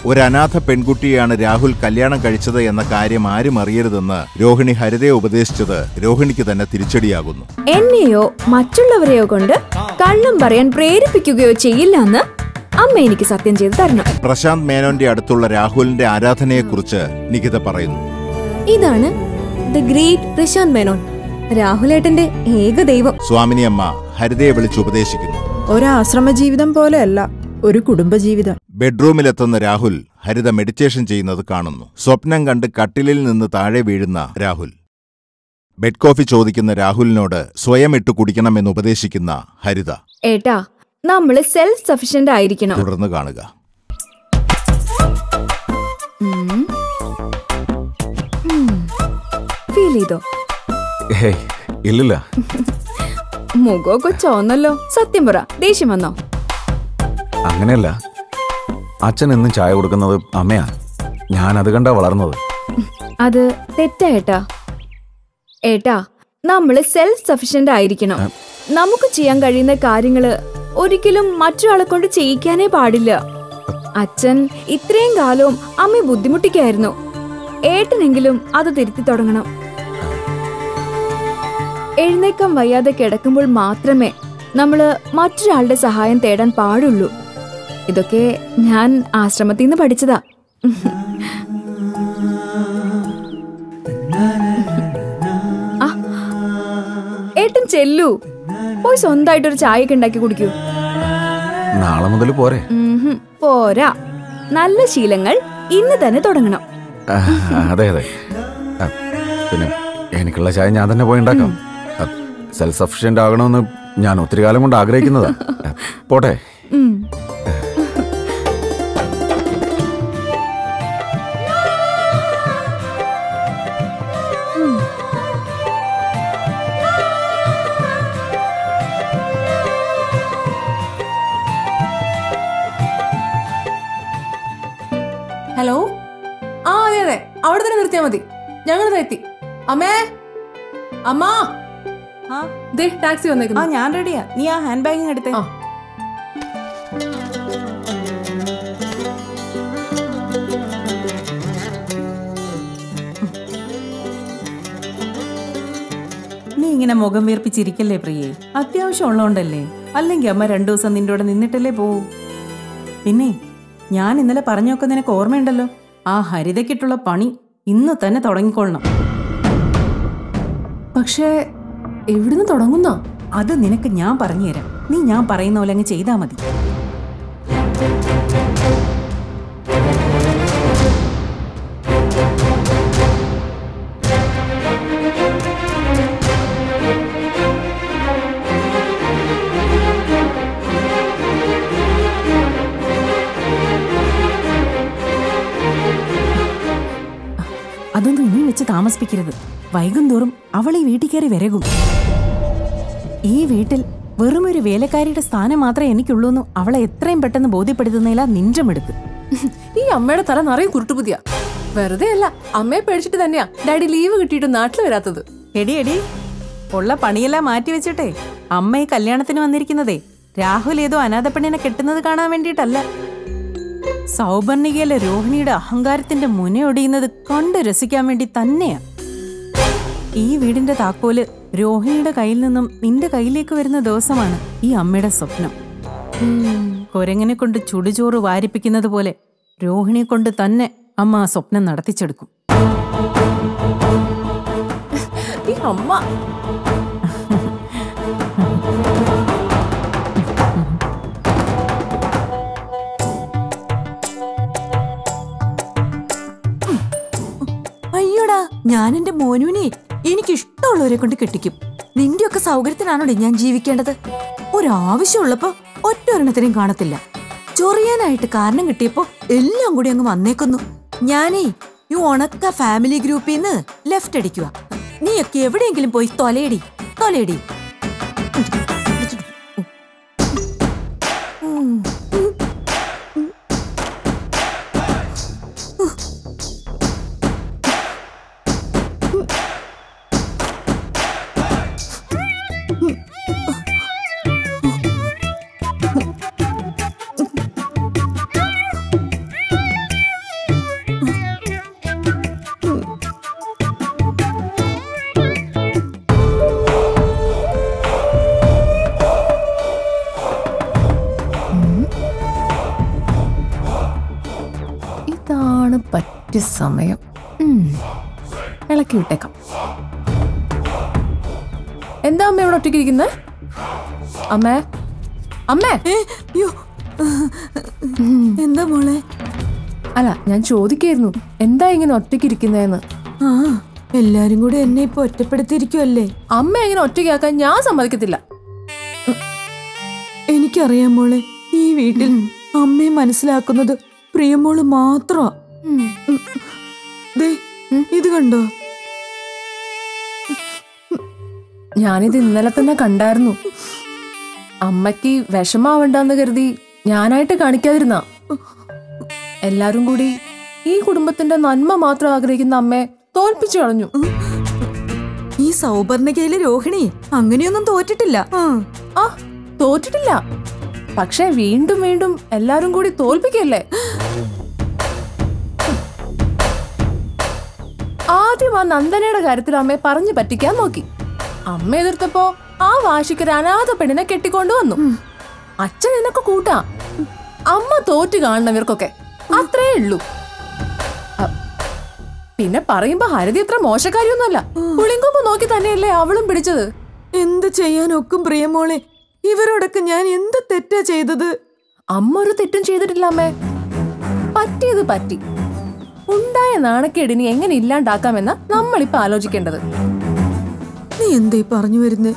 ഒരു അനാഥ പെൺകുട്ടിയാണ് രാഹുൽ കല്യാണം കഴിച്ചത് എന്ന കാര്യം ആരും അറിയരുതെന്ന് രോഹിണി ഹരിതയെ ഉപദേശിച്ചത് രോഹിണിക്ക് തന്നെ തിരിച്ചടിയാകുന്നു എന്നെയോ മറ്റുള്ളവരെയോ കൊണ്ട് കള്ളം പറയാൻ പ്രേരിപ്പിക്കുകയോ ചെയ്യില്ലെന്ന് അമ്മ എനിക്ക് സത്യം ചെയ്തു തരണം പ്രശാന്ത് മേനോന്റെ അടുത്തുള്ള രാഹുലിന്റെ ആരാധനയെക്കുറിച്ച് നികിത പറയുന്നു ഇതാണ് ദ ഗ്രേറ്റ് പ്രശാന്ത് മേനോൻ രാഹുലേട്ടന്റെ ഏക ദൈവം സ്വാമിനി അമ്മ ഹരിതയെ വിളിച്ച് ഉപദേശിക്കുന്നു ഒരാശ്രമ ജീവിതം പോലെയല്ല ഒരു കുടുംബജീവിതം ബെഡ്റൂമിലെത്തുന്ന രാഹുൽ ഹരിത മെഡിറ്റേഷൻ ചെയ്യുന്നത് കാണുന്നു സ്വപ്നം കണ്ട് കട്ടിലിൽ നിന്ന് താഴെ വീഴുന്ന രാഹുൽ ബെഡ് കോഫി ചോദിക്കുന്ന രാഹുലിനോട് സ്വയം ഇട്ട് കുടിക്കണമെന്ന് ഉപദേശിക്കുന്ന ഹരിത ഏട്ടാ നമ്മള് സെൽഫ് സഫിഷ്യന്റ് ആയിരിക്കണം തുടർന്ന് കാണുക ഫീൽ ചെയ്തോ ഹേയ് ഇല്ലില്ല മുഖമൊക്കെ ചോന്നല്ലോ സത്യം പറ ദേഷ്യം വന്നോ അങ്ങനെയല്ല അച്ഛൻ എന്നും ചായ കൊടുക്കുന്നത് അമ്മയാ ഞാൻ അത് കണ്ടാ വളർന്നത് അത് തെറ്റാ ഏട്ടാ ഏട്ടാ നമ്മള് സെൽഫ് സഫിഷ്യന്റ് ആയിരിക്കണം നമുക്ക് ചെയ്യാൻ കഴിയുന്ന കാര്യങ്ങള് ഒരിക്കലും മറ്റൊരാളെ കൊണ്ട് ചെയ്യിക്കാനേ പാടില്ല അച്ഛൻ ഇത്രയും കാലവും അമ്മയെ ബുദ്ധിമുട്ടിക്കായിരുന്നു ഏട്ടനെങ്കിലും അത് തിരുത്തി തുടങ്ങണം എഴുന്നേക്കാൻ വയ്യാതെ കിടക്കുമ്പോൾ മാത്രമേ നമ്മള് മറ്റൊരാളുടെ സഹായം തേടാൻ പാടുള്ളൂ ഇതൊക്കെ ഞാൻ ആശ്രമത്തിൽ നിന്ന് പഠിച്ചതാ ആ, ഏട്ടൻ ചെല്ലു പോയി സ്വന്തമായിട്ടൊരു ചായയൊക്കെ ഉണ്ടാക്കി കുടിക്കൂ നാളെ മുതൽ പോരെ ഉംഹും, പോരാ നല്ല ശീലങ്ങൾ ഇന്ന് തന്നെ തുടങ്ങണം ആ, അതെ അതെ ആ, പിന്നെ എനിക്കുള്ള ചായ ഞാൻ തന്നെ പോയി ഉണ്ടാക്കാം സെൽഫ് സഫിഷ്യന്റ് ആകണമെന്ന് ഞാൻ ഒത്തിരി കാലം കൊണ്ട് ആഗ്രഹിക്കുന്നതാ ആ, പോട്ടെ ഉം. ഹലോ ആ അതെ അതെ അവിടെ തന്നെ നിർത്തിയാ മതി ഞങ്ങൾ എത്തി അമ്മേ അമ്മാ ആ ദേ ടാക്സി ആ വന്നേക്കുന്നു ഞാൻ റെഡിയാ നീ ആ ഹാൻഡ് ബാഗിങ് എടുത്തേ ആ. നീ ഇങ്ങനെ മുഖം വീർപ്പിച്ചിരിക്കല്ലേ പ്രിയേ അത്യാവശ്യം ഉള്ളതുകൊണ്ടല്ലേ അല്ലെങ്കിൽ അമ്മ രണ്ടു ദിവസം നിന്റെ കൂടെ നിന്നിട്ടല്ലേ പോവൂ പിന്നെ ഞാൻ ഇന്നലെ പറഞ്ഞൊക്കെ നിനക്ക് ഓർമ്മയുണ്ടല്ലോ ആ ഹരിതയ്ക്കിട്ടുള്ള പണി ഇന്ന് തന്നെ തുടങ്ങിക്കൊള്ളണം പക്ഷേ എവിടുന്ന് തുടങ്ങുന്ന അത് നിനക്ക് ഞാൻ പറഞ്ഞുതരാം നീ ഞാൻ പറയുന്ന പോലെ അങ്ങ് ചെയ്താ മതി അതൊന്നും ഇനി വെച്ച് താമസിപ്പിക്കരുത് വൈകുന്തോറും അവൾ ഈ വീട്ടിൽ കയറി വിരകും ഈ വീട്ടിൽ വെറുമൊരു വേലക്കാരിയുടെ സ്ഥാനം മാത്രമേ എനിക്കുള്ളൂന്ന് അവളെ എത്രയും പെട്ടെന്ന് ബോധ്യപ്പെടുത്തുന്നതിലാ നിഞ്ചമെടുക്ക് ഈ അമ്മയുടെ തല നിറയെ കുരുട്ടുപുതിയ വെറുതെ അല്ല അമ്മയെ പേടിച്ചിട്ട് തന്നെയാ ഡാഡി ലീവ് കിട്ടിയിട്ട് നാട്ടിൽ വരാത്തത് എടി എടി ഉള്ള പണിയെല്ലാം മാറ്റി വെച്ചിട്ടെ അമ്മ ഈ കല്യാണത്തിന് വന്നിരിക്കുന്നതേ രാഹുൽ ഏതോ അനാഥ പെണ്ണിനെ കെട്ടുന്നത് കാണാൻ വേണ്ടിയിട്ടല്ല സൗപർണികയിലെ രോഹിണിയുടെ അഹങ്കാരത്തിന്റെ മുനയൊടിയുന്നത് കണ്ട് രസിക്കാൻ വേണ്ടി തന്നെയാ ഈ വീടിന്റെ താക്കോല് രോഹിണിയുടെ കയ്യിൽ നിന്നും നിന്റെ കയ്യിലേക്ക് വരുന്ന ദിവസമാണ് ഈ അമ്മയുടെ സ്വപ്നം കൊരങ്ങനെ കൊണ്ട് ചുടുചോറ് വാരിപ്പിക്കുന്നത് പോലെ രോഹിണിയെ കൊണ്ട് തന്നെ അമ്മ ആ സ്വപ്നം നടത്തിച്ചെടുക്കും ഈ അമ്മ അയ്യോടാ ഞാൻ എന്റെ മോനുവിനെ എനിക്ക് ഇഷ്ടമുള്ളവരെ കൊണ്ട് കെട്ടിക്കും നിന്റെയൊക്കെ സൗകര്യത്തിനാണോടി ഞാൻ ജീവിക്കേണ്ടത് ഒരാവശ്യമുള്ളപ്പോ ഒറ്റ ഒരെണ്ണത്തിനെയും കാണത്തില്ല ചൊറിയാനായിട്ട് കാരണം കിട്ടിയപ്പോ എല്ലാം കൂടി അങ്ങ് വന്നേക്കുന്നു ഞാനേ ഈ ഉണക്ക ഫാമിലി ഗ്രൂപ്പിൽ നിന്ന് ലെഫ്റ്റ് അടിക്കുക നീയൊക്കെ എവിടെയെങ്കിലും പോയി തൊലയടി തൊലയടി ഉം. ഇതിന് പറ്റിയ സമയം ഉം. ഇളക്കി വിട്ടേക്കാം എന്താ അമ്മ ഇവിടെ ഒറ്റയ്ക്ക് ഇരിക്കുന്നത് അമ്മേ അമ്മേ അയ്യോ എന്താ മോളെ അല്ല ഞാൻ ചോദിക്കായിരുന്നു എന്താ ഇങ്ങനെ ഒറ്റയ്ക്ക് ഇരിക്കുന്നതെന്ന് ആ എല്ലാരും കൂടി എന്നെ ഇപ്പൊ ഒറ്റപ്പെടുത്തിയിരിക്കുമല്ലേ അമ്മ ഇങ്ങനെ ഒറ്റയ്ക്കാക്കാൻ ഞാൻ സമ്മതിക്കത്തില്ല എനിക്കറിയാം മോളെ ഈ വീട്ടിൽ അമ്മയെ മനസ്സിലാക്കുന്നത് പ്രിയമോള് മാത്രമാ ഉം. ദേ, ഇത് കണ്ടോ ഞാനിത് ഇന്നലെ തന്നെ കണ്ടായിരുന്നു അമ്മയ്ക്ക് വിഷമാവണ്ടെന്ന് കരുതി ഞാനായിട്ട് കാണിക്കാതിരുന്ന എല്ലാരും കൂടി ഈ കുടുംബത്തിന്റെ നന്മ മാത്രം ആഗ്രഹിക്കുന്ന അമ്മയെ തോൽപ്പിച്ചു കളഞ്ഞു ഈ സൗപർണികയിലെ രോഹിണി അങ്ങനെയൊന്നും തോറ്റിട്ടില്ല ആ. ആ തോറ്റിട്ടില്ല പക്ഷെ വീണ്ടും വീണ്ടും എല്ലാരും കൂടി തോൽപ്പിക്കല്ലേ ആദ്യം ആ നന്ദനയുടെ കാര്യത്തിൽ അമ്മയെ പറഞ്ഞു പറ്റിക്കാൻ നോക്കി അമ്മ എതിർത്തപ്പോ ആ വാശിക്ക് ഒരു അനാഥ പെണ്ണിനെ കെട്ടിക്കൊണ്ടുവന്നു അച്ഛൻ എന്നൊക്കെ കൂട്ടാ അമ്മ തോറ്റ് കാണുന്നവർക്കൊക്കെ അത്രേ ഉള്ളൂ അ- പിന്നെ പറയുമ്പോ ഹരിതി അത്ര മോശക്കാരിയൊന്നുമല്ല പുളിങ്കൊമ്പ് നോക്കി തന്നെയല്ലേ അവളും പിടിച്ചത് എന്ത് ചെയ്യാനൊക്കും പ്രിയമോളെ ഇവരോടൊക്കെ ഞാൻ എന്ത് തെറ്റാ ചെയ്തത് അമ്മ ഒരു തെറ്റും ചെയ്തിട്ടില്ല അമ്മേ പറ്റിയത് പറ്റി ഉണ്ടായ നാണക്കേടിനി എങ്ങനെ ഇല്ലാണ്ടാക്കാമെന്ന നമ്മളിപ്പോ ആലോചിക്കേണ്ടത് നീ എന്തേ പറഞ്ഞു വരുന്നേ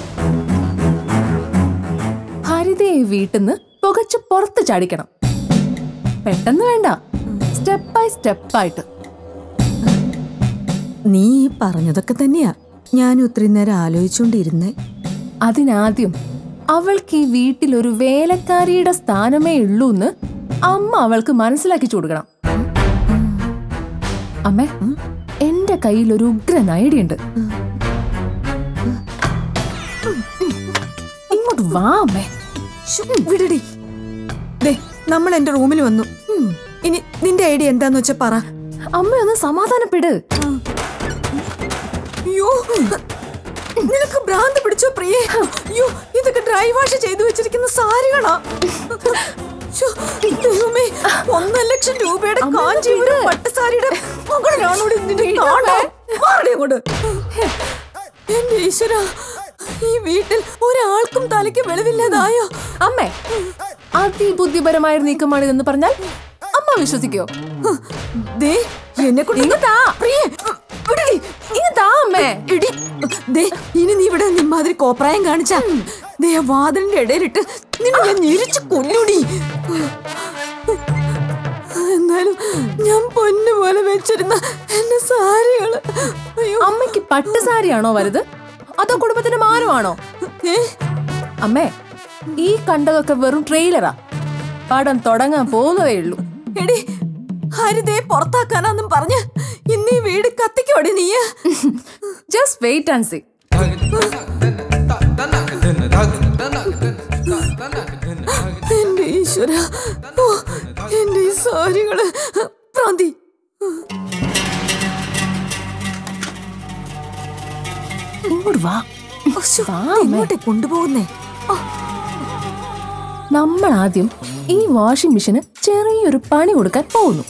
ഹരിതയെ വീട്ടിന്ന് പുകച്ച് പുറത്ത് ചാടിക്കണം പെട്ടെന്ന് വേണ്ട സ്റ്റെപ്പ് ബൈ സ്റ്റെപ്പായിട്ട് നീ ഈ പറഞ്ഞതൊക്കെ തന്നെയാ ഞാൻ ഒത്തിരി നേരം ആലോചിച്ചുകൊണ്ടിരുന്നേ അതിനാദ്യം അവൾക്ക് ഈ വീട്ടിൽ ഒരു വേലക്കാരിയുടെ സ്ഥാനമേ ഉള്ളൂ എന്ന് അമ്മ അവൾക്ക് മനസ്സിലാക്കി കൊടുക്കണം അമ്മേ എന്റെ കയ്യിൽ ഒരു ഉഗ്രൻ ഐഡിയ ഉണ്ട് ഇങ്ങോട്ട് വാ അമ്മേ ശ്ശോ, വിടടി ദേ നമ്മൾ എന്റെ റൂമിൽ വന്നു ഉം. ഇനി നിന്റെ ഐഡിയ എന്താന്ന് വെച്ചാ പറ അമ്മ ഒന്ന് സമാധാനപ്പെട് അയ്യോ നിനക്ക് ഭ്രാന്ത് പിടിച്ചോ പ്രിയേ അയ്യോ ഇതൊക്കെ ഡ്രൈ വാഷ് ചെയ്തു വെച്ചിരിക്കുന്ന സാരികളാ ശ്ശോ, ദൈവമേ ഒന്നര ലക്ഷം രൂപയുടെ അമ്മ, കാഞ്ചീപുരം ഇത്. പട്ടുസാരിയുടെ മകളാണോടി നിന്റെ ഇത് നാടോ? അമ്മേ. മാറടി അങ്ങോട്ട്. എന്റെ ഈശ്വര ഈ വീട്ടിൽ ഒരാൾക്കും തലയ്ക്ക് വെളിവില്ലാതായോ അമ്മേ അതിബുദ്ധിപരമായ ഒരു നീക്കമാണ് ഇതെന്ന് പറഞ്ഞാൽ അമ്മ വിശ്വസിക്കോ ദേ എന്നെ കൊണ്ട് ഇങ്ങത്താ പ്രിയേ വിടടി. ഇങ്ങത്താ അമ്മേ എടി, ദേ, ഇനി നീ ഇവിടെ നിമ്മാതിരി കോപ്രായം കാണിച്ച ദേ ആ വാതിലിന്റെ ഇടയിലിട്ട് നിന്നെ ഞാൻ ഞെരിച്ച് കൊല്ലൂടി എന്നാലും ഞാൻ പൊന്നു പോലെ വെച്ചിരുന്ന എന്റെ സാരികള് അയ്യോ അമ്മയ്ക്ക് പട്ടുസാരിയാണോ വലുത് അതോ കുടുംബത്തിന്റെ മാനമാണോ ഏ? അമ്മേ ഈ കണ്ടതൊക്കെ വെറും ട്രെയിലറാ പടം തുടങ്ങാൻ പോകുന്നതേ ഉള്ളൂ എടി ഹരിതയെ പുറത്താക്കാനാന്നും പറഞ്ഞ് ഇന്ന് ഈ വീട് കത്തിക്കോടി നീ ജസ്റ്റ് വെയിറ്റ് ആൻഡ് സി എന്റെ ഈശ്വര ഓ, എന്റെ ഈ സാരികള് പ്രാന്തി ഇങ്ങോട്ട് വാ അശ്ശോ, വാ, ഇത് അമ്മേ. എങ്ങോട്ടേ കൊണ്ടുപോകുന്നേ നമ്മൾ ആദ്യം ഈ വാഷിംഗ് മെഷീന് ചെറിയൊരു പണി കൊടുക്കാൻ പോകുന്നു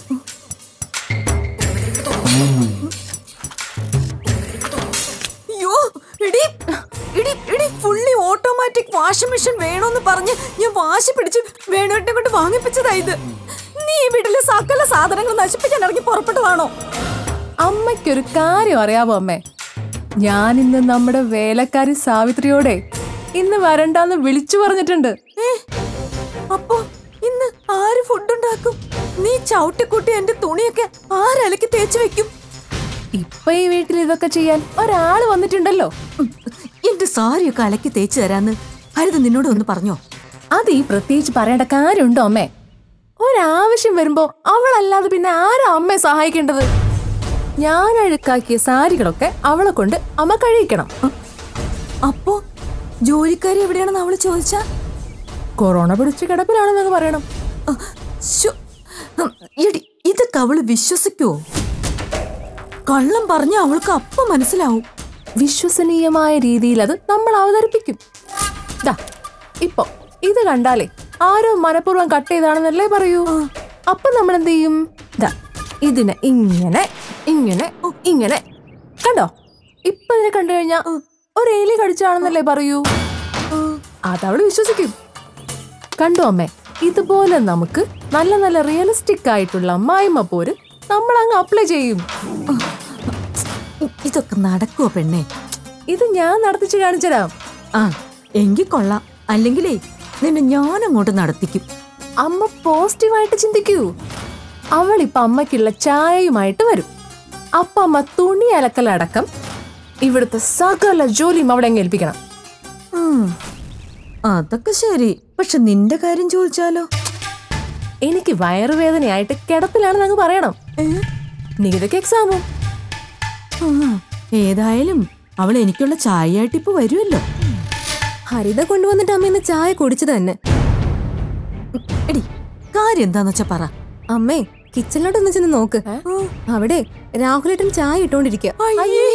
അയ്യോ എടി എടി എടി ഫുള്ളി ഓട്ടോമാറ്റിക് വാഷിംഗ് മെഷീൻ വേണോന്ന് പറഞ്ഞ് ഞാൻ വാശി പിടിച്ച് വേണോട്ടെ കൊണ്ട് വാങ്ങിപ്പിച്ചതാ ഇത് നീ ഈ വീട്ടിലെ സകല സാധനങ്ങൾ നശിപ്പിക്കാൻ ഇറങ്ങി പുറപ്പെട്ടതാണോ അമ്മയ്ക്കൊരു കാര്യം അറിയാവോ അമ്മേ ഞാൻ ഇന്ന് നമ്മുടെ വേലക്കാരി സാവിത്രിയോടെ ഇന്ന് വരണ്ടാന്ന് വിളിച്ചു പറഞ്ഞിട്ടുണ്ട് ഏ അപ്പോ ഇന്ന് ആര് ഫുഡ് ഉണ്ടാക്കും നീ ചവിട്ടിക്കൂട്ടി എന്റെ തുണിയൊക്കെ ആരലക്കി തേച്ച് വെക്കും ഇപ്പൊ ഈ വീട്ടിൽ ഇതൊക്കെ ചെയ്യാൻ ഒരാള് വന്നിട്ടുണ്ടല്ലോ ഉം, എന്റെ സാരിയൊക്കെ അലക്കി തേച്ച് തരാന്ന് ഹരിത നിന്നോട് ഒന്ന് പറഞ്ഞോ അത് ഈ പ്രത്യേകിച്ച് പറയേണ്ട കാര്യമുണ്ടോ അമ്മേ ഒരാവശ്യം വരുമ്പോ അവളല്ലാതെ പിന്നെ ആരാ അമ്മയെ സഹായിക്കേണ്ടത് ഞാൻ അഴുക്കാക്കിയ സാരികളൊക്കെ അവളെ കൊണ്ട് അമ്മ കഴിക്കണം അപ്പോ ജോലിക്കാരി എവിടെയാണെന്ന് അവള് ചോദിച്ചാ കൊറോണ പിടിച്ച് കിടപ്പിലാണെന്നൊക്കെ പറയണം അഹ്, ശ്ശോ. ഉം, എടി ഇതൊക്കെ അവള് വിശ്വസിക്കുവോ കള്ളം പറഞ്ഞ അവൾക്ക് അപ്പം മനസ്സിലാവും വിശ്വസനീയമായ രീതിയിൽ അത് നമ്മൾ അവതരിപ്പിക്കും ദാ ഇപ്പൊ ഇത് കണ്ടാലേ ആരോ മനഃപൂർവ്വം കട്ട് ചെയ്താണെന്നല്ലേ പറയൂ അപ്പൊ നമ്മൾ എന്ത് ചെയ്യും ദാ ഇതിനെ ഇങ്ങനെ ഇങ്ങനെ ഇങ്ങനെ കണ്ടോ ഇപ്പൊ ഇതിനെ കണ്ടു കഴിഞ്ഞാ ഒരു എലി കടിച്ചാണെന്നല്ലേ പറയൂ അതവള് വിശ്വസിക്കും കണ്ടോ അമ്മേ ഇതുപോലെ നമുക്ക് നല്ല നല്ല റിയലിസ്റ്റിക് ആയിട്ടുള്ള അമ്മായിമ്മ പോര് നമ്മൾ അങ്ങ് അപ്ലൈ ചെയ്യും ഇതൊക്കെ നടക്കുവോ പെണ്ണേ ഇത് ഞാൻ നടത്തിച്ച് കാണിച്ചുതരാം ആ എങ്കിൽ കൊള്ളാം അല്ലെങ്കിലേ നിന്നെ ഞാൻ അങ്ങോട്ട് നടത്തിക്കും അമ്മ പോസിറ്റീവായിട്ട് ചിന്തിക്കൂ അവൾ ഇപ്പൊ അമ്മയ്ക്കുള്ള ചായയുമായിട്ട് വരും അപ്പൊ അമ്മ തുണി അലക്കലടക്കം ഇവിടുത്തെ സകല ജോലിയും അവിടെ അങ്ങ് ഏൽപ്പിക്കണം ഉം. അതൊക്കെ ശരി പക്ഷെ നിന്റെ കാര്യം ചോദിച്ചാലോ എനിക്ക് വയറുവേദനയായിട്ട് കിടപ്പിലാണെന്ന് അങ്ങ് പറയണം നികിതയ്ക്ക് എക്സാമും ആ, ഏതായാലും അവൾ എനിക്കുള്ള ചായയായിട്ട് ഇപ്പൊ വരുമല്ലോ ഹരിത കൊണ്ടുവന്നിട്ട് അമ്മ ഇന്ന് ചായ കുടിച്ചത് തന്നെ എടി കാര്യം എന്താന്ന് വെച്ചാ പറ അമ്മേ കിച്ചണിലോട്ട് ഒന്ന് ചെന്ന് നോക്ക് അവിടെ രാഹുലേട്ടൻ ചായ ഇട്ടോണ്ടിരിക്കുക അയ്യേ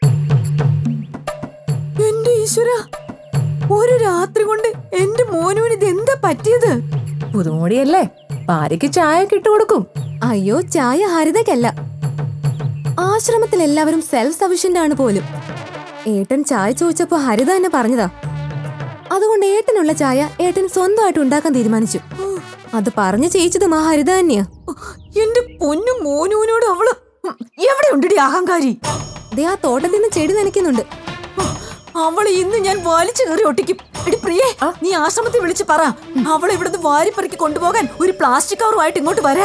എന്റെ ഈശ്വര ഒരു രാത്രി കൊണ്ട് എന്റെ മോനുവിന് ഇത് എന്താ പറ്റിയത് പുതുമോടിയല്ലേ ഭാര്യയ്ക്ക് ചായ ഒക്കെ ഇട്ട് കൊടുക്കും അയ്യോ ചായ ഹരിതയ്ക്കല്ല ആശ്രമത്തിൽ എല്ലാവരും സെൽഫ് സഫീഷ്യന്റ് ആണ് പോലും ഏട്ടൻ ചായ ചോദിച്ചപ്പോ ഹരിത തന്നെ പറഞ്ഞതാ അതുകൊണ്ട് ഏട്ടനുള്ള ചായ ഏട്ടൻ സ്വന്തമായിട്ട് ഉണ്ടാക്കാൻ തീരുമാനിച്ചു അത് പറഞ്ഞു ചെയ്യിച്ചതും ആ ഹരിത തന്നെയാ എന്റെ പൊന്നു മോനുവിനോട് അവള് എവിടെ ഉണ്ടടി അഹങ്കാരി ദേ ആ തോട്ടത്തിൽ നിന്ന് ചെടി നനയ്ക്കുന്നുണ്ട് അവളെ ഇന്ന് ഞാൻ വലിച്ചു കയറി ഒട്ടിക്കും എടി പ്രിയേ നീ ആശ്രമത്തിൽ വിളിച്ച് പറ അവളെ ഇവിടുന്ന് വാരിപ്പറക്കി കൊണ്ടുപോകാൻ ഒരു പ്ലാസ്റ്റിക് കവറുമായിട്ട് ഇങ്ങോട്ട് വരാൻ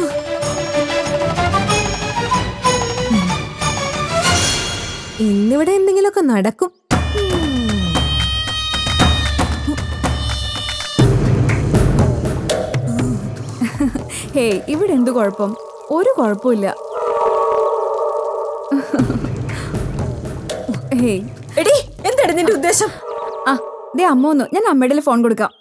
ഇന്നിവിടെ എന്തെങ്കിലുമൊക്കെ നടക്കും ഹേയ് ഇവിടെ എന്ത് കുഴപ്പം ഒരു കുഴപ്പമില്ല ഹേയ് എടി എന്താണ് നിന്റെ ഉദ്ദേശം ആ ദേ അമ്മ ഒന്ന് ഞാൻ അമ്മയുടെ ഫോൺ കൊടുക്കാം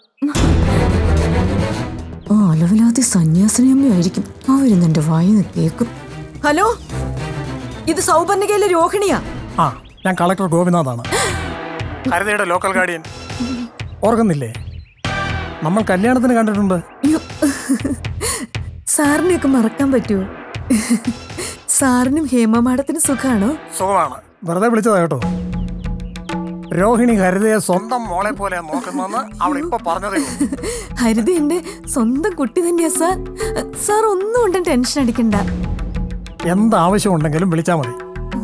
ആ അലവിലാതെ സന്യാസിനിയമ്മയായിരിക്കും അവരും എന്റെ വായിന്ന് കേക്കും ഹലോ ഇത് സൗപർണികയിലെ രോഹിണിയാ ആ ഞാൻ കളക്ടർ ഗോപിനാഥാണ് ഹരിതയുടെ ലോക്കൽ ഗാർഡിയൻ ഓർക്കുന്നില്ലേ നമ്മൾ കല്യാണത്തിന് കണ്ടിട്ടുണ്ട് സാറിനെയൊക്കെ മറക്കാൻ പറ്റുമോ സാറിനും ഹേമ മാഡത്തിനും സുഖാണോ സുഖമാണ് വെറുതെ വിളിച്ചതാ കേട്ടോ രോഹിണി ഹരിതയെ സ്വന്തം മോളെ പോലെ നോക്കുന്നെന്ന് അവൾ ഇപ്പൊ പറഞ്ഞതേ ഉള്ളൂ. ഹരിത എന്റെ സ്വന്തം കുട്ടി തന്നെയാ സാർ സാർ ഒന്നും കൊണ്ടും ടെൻഷൻ അടിക്കണ്ട എന്ത് ആവശ്യമുണ്ടെങ്കിലും വിളിച്ചാൽ മതി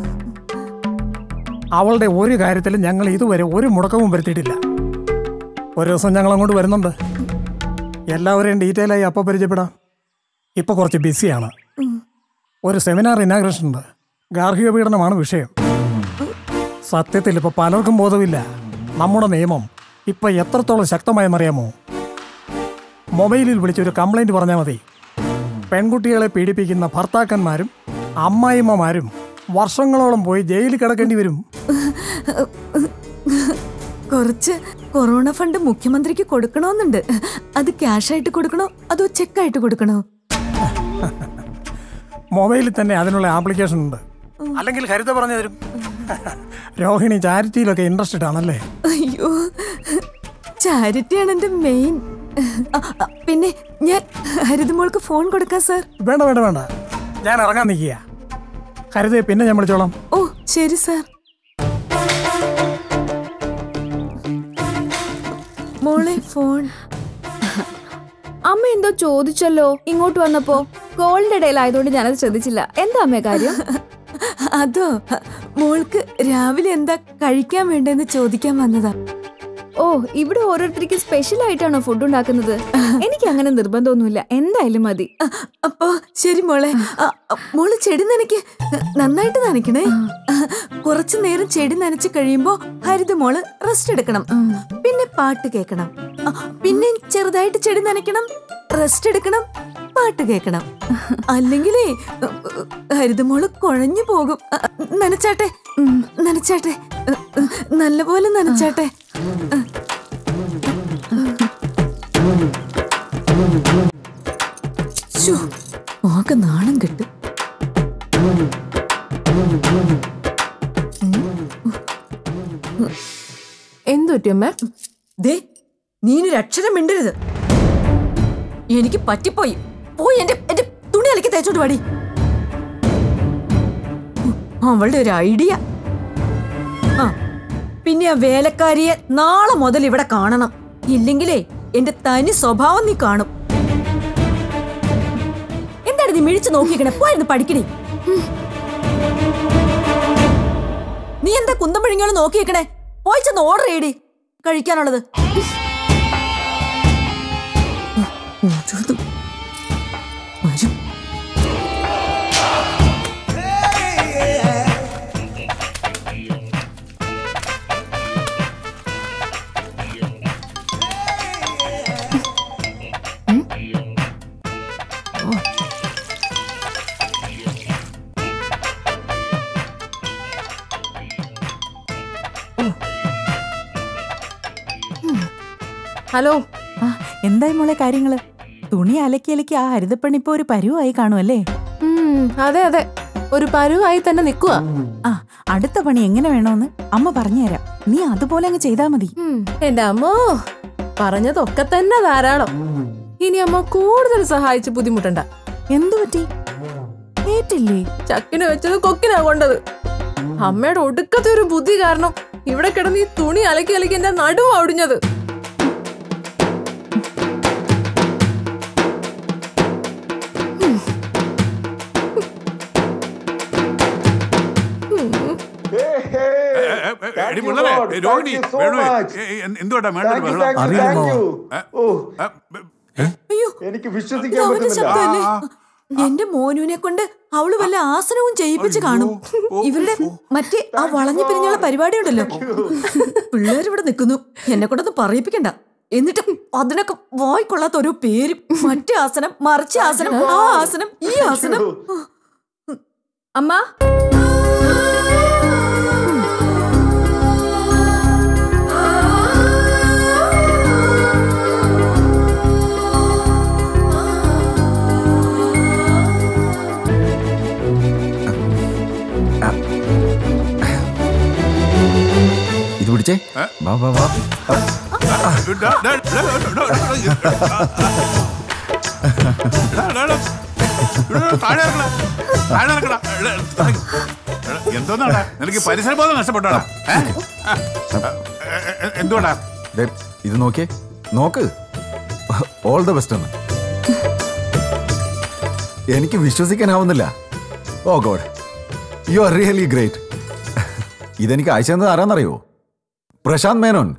അവളുടെ ഒരു കാര്യത്തിലും ഞങ്ങൾ ഇതുവരെ ഒരു മുടക്കവും വരുത്തിയിട്ടില്ല ഒരു ദിവസം ഞങ്ങൾ അങ്ങോട്ട് വരുന്നുണ്ട് എല്ലാവരെയും ഡീറ്റെയിൽ ആയി അപ്പോൾ പരിചയപ്പെടാം ഇപ്പൊ കുറച്ച് ബിസിയാണ് ഒരു സെമിനാർ ഇനാഗ്രേഷൻ ഉണ്ട് ഗാർഹിക പീഡനമാണ് വിഷയം സത്യത്തിൽ ഇപ്പൊ പലർക്കും ബോധമില്ല നമ്മുടെ നിയമം ഇപ്പൊ എത്രത്തോളം ശക്തമായെന്നറിയാമോ മൊബൈലിൽ വിളിച്ചൊരു കംപ്ലൈന്റ് പറഞ്ഞാൽ മതി പെൺകുട്ടികളെ പീഡിപ്പിക്കുന്ന ഭർത്താക്കന്മാരും അമ്മായിമ്മമാരും വർഷങ്ങളോളം പോയി ജയിലിൽ കിടക്കേണ്ടി വരും കുറച്ച് കൊറോണ ഫണ്ട് മുഖ്യമന്ത്രിക്ക് കൊടുക്കണമെന്നുണ്ട് അത് ക്യാഷ് ആയിട്ട് കൊടുക്കണോ അതോ ചെക്കായിട്ട് കൊടുക്കണോ മൊബൈലിൽ തന്നെ അതിനുള്ള ആപ്ലിക്കേഷൻ ഉണ്ട് അല്ലെങ്കിൽ ഹരിത പറഞ്ഞു തരും രോഹിണി ചാരിറ്റിയിലൊക്കെ ഇൻട്രസ്റ്റഡ് ആണല്ലേ അയ്യോ ചാരിറ്റിയാണ് എന്റെ മെയിൻ പിന്നെ ഞാൻ ഹരിതമോൾക്ക് ഫോൺ കൊടുക്കാം സാർ വേണ്ട വേണ്ട വേണ്ട ഞാൻ ഇറങ്ങാൻ നിൽക്കുക ഹരിതയെ പിന്നെ ഞാൻ വിളിച്ചോളാം ഓ ശരി സാർ മോളെ ഫോൺ അമ്മ എന്തോ ചോദിച്ചല്ലോ ഇങ്ങോട്ട് വന്നപ്പോ കോളിന്റെ ഇടയിലായതുകൊണ്ട് ഞാനത് ശ്രദ്ധിച്ചില്ല എന്താ അമ്മേ കാര്യം അതോ മോൾക്ക് രാവിലെ എന്താ കഴിക്കാൻ വേണ്ടെന്ന് ചോദിക്കാൻ വന്നതാ ഓ ഇവിടെ ഓരോരുത്തർക്ക് സ്പെഷ്യൽ ആയിട്ടാണോ ഫുഡ് ഉണ്ടാക്കുന്നത് എനിക്ക് അങ്ങനെ നിർബന്ധമൊന്നുമില്ല എന്തായാലും മതി അ- അപ്പോ ശരി മോളെ അ- അ- മോള് ചെടി നനയ്ക്ക് നന്നായിട്ട് നനയ്ക്കണേ കുറച്ചു നേരം ചെടി നനച്ച് കഴിയുമ്പോ ഹരിത മോള് റെസ്റ്റ് എടുക്കണം പിന്നെ പാട്ട് കേൾക്കണം അ, പിന്നെ ചെറുതായിട്ട് ചെടി നനയ്ക്കണം റെസ്റ്റ് എടുക്കണം പാട്ട് കേൾക്കണം അല്ലെങ്കിലേ അ, അ, ഹരിത മോള് കുഴഞ്ഞു പോകും അ, നനച്ചാട്ടെ നനച്ചാട്ടെ അ, അ, നല്ലപോലെ നനച്ചാട്ടെ ശ്ശോ, ആകെ നാണം കിട്ടും എന്തു പറ്റിയമ്മേ ദേ നീനൊരു അക്ഷരം മിണ്ടരുത് എനിക്ക് പറ്റിപ്പോയി പോയി എന്റെ എന്റെ തുണി അലക്കി തേച്ചോണ്ട് പാടി അവളുടെ ഒരു ഐഡിയ ആ പിന്നെ ആ വേലക്കാരിയെ നാളെ മുതൽ ഇവിടെ കാണണം ഇല്ലെങ്കിലേ എന്റെ തനി സ്വഭാവം നീ കാണും എന്താണ് നീ മിഴിച്ചു നോക്കിക്കണേ പോയിരുന്നു പഠിക്കണേ നീ എന്താ കുന്തം പിഴിഞ്ഞോളം നോക്കിയേക്കണേ പോയി ചെന്ന് ഓർഡർ ചെയ്യടി കഴിക്കാനുള്ളത് വരും ഹലോ ആ എന്തായി മോളെ കാര്യങ്ങള് തുണി അലക്കി അലക്കി ആ ഹരിതപ്പണി ഇപ്പൊ ഒരു പരുവായി കാണുമല്ലേ ഉം, അതെ അതെ ഒരു പരുവായി തന്നെ നിക്കുക ആ അടുത്ത പണി എങ്ങനെ വേണോന്ന് അമ്മ പറഞ്ഞുതരാം നീ അതുപോലെ അങ്ങ് ചെയ്താ മതി എന്റെ അമ്മോ പറഞ്ഞതൊക്കെ തന്നെ ധാരാളം ഇനി അമ്മ കൂടുതൽ സഹായിച്ച് ബുദ്ധിമുട്ടണ്ട എന്തു പറ്റി കേട്ടില്ലേ ചക്കിന് വെച്ചത് കൊക്കിനാ കൊണ്ടത് അമ്മയുടെ ഒടുക്കത്തെ ഒരു ബുദ്ധി കാരണം ഇവിടെ കിടന്ന് ഈ തുണി അലക്കി അലക്കി എന്റെ നടുവ് ഒടിഞ്ഞത് എടി പിള്ളേരെ, ഏ, രോഹിണി, വേണു, ഏ, ഏ, എന്തുവാടാ മേഡം ബഹളം എനിക്ക് ഇത് വിശ്വസിക്കാൻ അവന്റെ പറ്റുന്നില്ല ശബ്ദമല്ലേ എന്റെ മോനുവിനെ കൊണ്ട് അവള് വല്ല ആസനവും ചെയ്യിപ്പിച്ച് കാണും ഇവരുടെ മറ്റേ ആ വളഞ്ഞു പിരിഞ്ഞുള്ള പരിപാടി ഉണ്ടല്ലോ പിള്ളേരിവിടെ നിൽക്കുന്നു എന്നെ കൊണ്ടൊന്ന് പറയിപ്പിക്കണ്ട എന്നിട്ട് അതിനൊക്കെ വായിക്കൊള്ളാത്ത ഓരോ പേര് മറ്റേ ആസനം മറിച്ച ആസനം ആ ആസനം ഈ ആസനം അമ്മ ഇത് പിടിച്ചേ വാ വാ വാ എന്തോന്നാടാ നിനക്ക് പരിസരബോധം നഷ്ടപ്പെട്ടോടാ ഏ? എന്തുവാടാ ദേ, ഇത് നോക്കിയേ നോക്ക് ഓൾ ദ ബെസ്റ്റ് എന്ന് എനിക്ക് വിശ്വസിക്കാനാവുന്നില്ല oh god you are really great ഇതെനിക്ക് അയച്ചു തന്നത് ആരാന്നറിയോ പ്രശാന്ത് മേനോൻ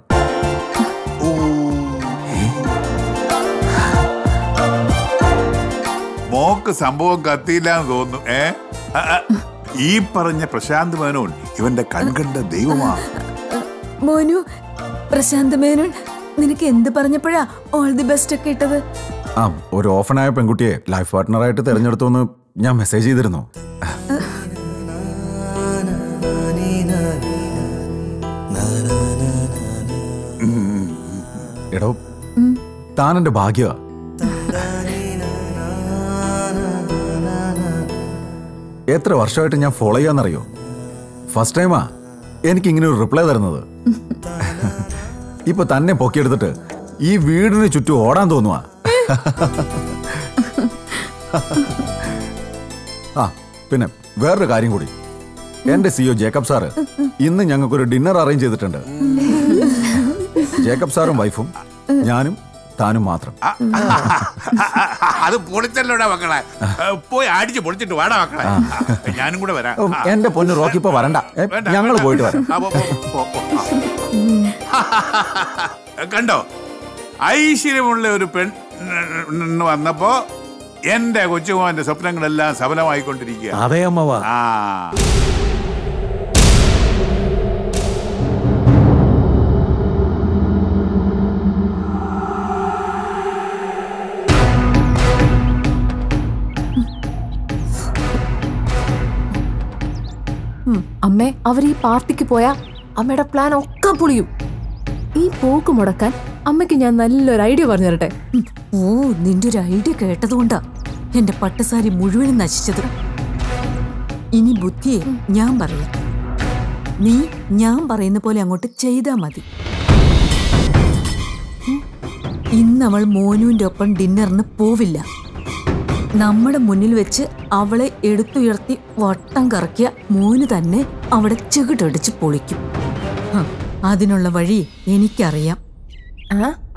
മോക്ക് സംഭവം കത്തിയില്ല എന്ന് തോന്നുന്നു ഏ ആ, ആ, ഈ പറഞ്ഞ പ്രശാന്ത് മേനോൻ ഇവന്റെ കൺകണ്ട ദൈവമാ മോനു പ്രശാന്ത് മേനോൻ നിനക്ക് എന്ത് പറഞ്ഞപ്പോഴാ ഓൾ ദി ബെസ്റ്റ് ഒക്കെ ഇട്ടത് ആ ഒരു ഓഫനായ പെൺകുട്ടിയെ ലൈഫ് പാർട്ട്ണറായിട്ട് തിരഞ്ഞെടുത്തു എന്ന് ഞാൻ മെസ്സേജ് ചെയ്തിരുന്നു എടോ താൻ എന്റെ ഭാഗ്യ എത്ര വർഷമായിട്ട് ഞാൻ ഫോളോ ചെയ്യാന്നറിയോ ഫസ്റ്റ് ടൈമാ എനിക്ക് ഇങ്ങനെ ഒരു റിപ്ലൈ തരുന്നത് ഇപ്പൊ തന്നെ പൊക്കിയെടുത്തിട്ട് ഈ വീടിന് ചുറ്റും ഓടാൻ തോന്നുവാ ആ പിന്നെ വേറൊരു കാര്യം കൂടി എന്റെ സിഒ ജേക്കബ് സാറ് ഇന്ന് ഞങ്ങൾക്കൊരു ഡിന്നർ അറേഞ്ച് ചെയ്തിട്ടുണ്ട് ജേക്കബ് സാറും വൈഫും ഞാനും താനും മാത്രം അത് പൊളിച്ചല്ലോടാ മക്കളെ പോയി അടിച്ച് പൊളിച്ചിട്ട് വാടാ മക്കളെ ഞാനും കൂടെ വരാം ഉം, എന്റെ പൊന്ന് റോക്കി ഇപ്പൊ വരണ്ട ഞങ്ങൾ പോയിട്ട് വരാം ആ, പോ, പോ, പോ, പോ, ആ. കണ്ടോ ഐശ്വര്യമുള്ള ഒരു പെണ്ണ് വന്നപ്പോ എന്റെ കൊച്ചുമോന്റെ സ്വപ്നങ്ങളെല്ലാം സഫലമായിക്കൊണ്ടിരിക്കുക അതെ അമ്മവാ ആ അമ്മേ അവർ ഈ പാർട്ടിക്ക് പോയാ അമ്മയുടെ പ്ലാൻ ഒക്കെ പൊളിയും ഈ പോക്ക് മുടക്കാൻ അമ്മയ്ക്ക് ഞാൻ നല്ലൊരു ഐഡിയ പറഞ്ഞു തരട്ടെ ഓ നിന്റെ ഒരു ഐഡിയ കേട്ടതുകൊണ്ടാ എന്റെ പട്ടുസാരി മുഴുവനും നശിച്ചത് ഇനി ബുദ്ധിയെ ഞാൻ പറയാം നീ ഞാൻ പറയുന്ന പോലെ അങ്ങോട്ട് ചെയ്താ മതി ഉം. ഇന്ന് അവൾ മോനുവിന്റെ ഒപ്പം ഡിന്നറിന് പോവില്ല നമ്മുടെ മുന്നിൽ വെച്ച് അവളെ എടുത്തുയർത്തി വട്ടം കറക്കിയ മോന് തന്നെ അവിടെ ചെകിട്ടടിച്ച് പൊളിക്കും ഹ, അതിനുള്ള വഴി എനിക്കറിയാം ആ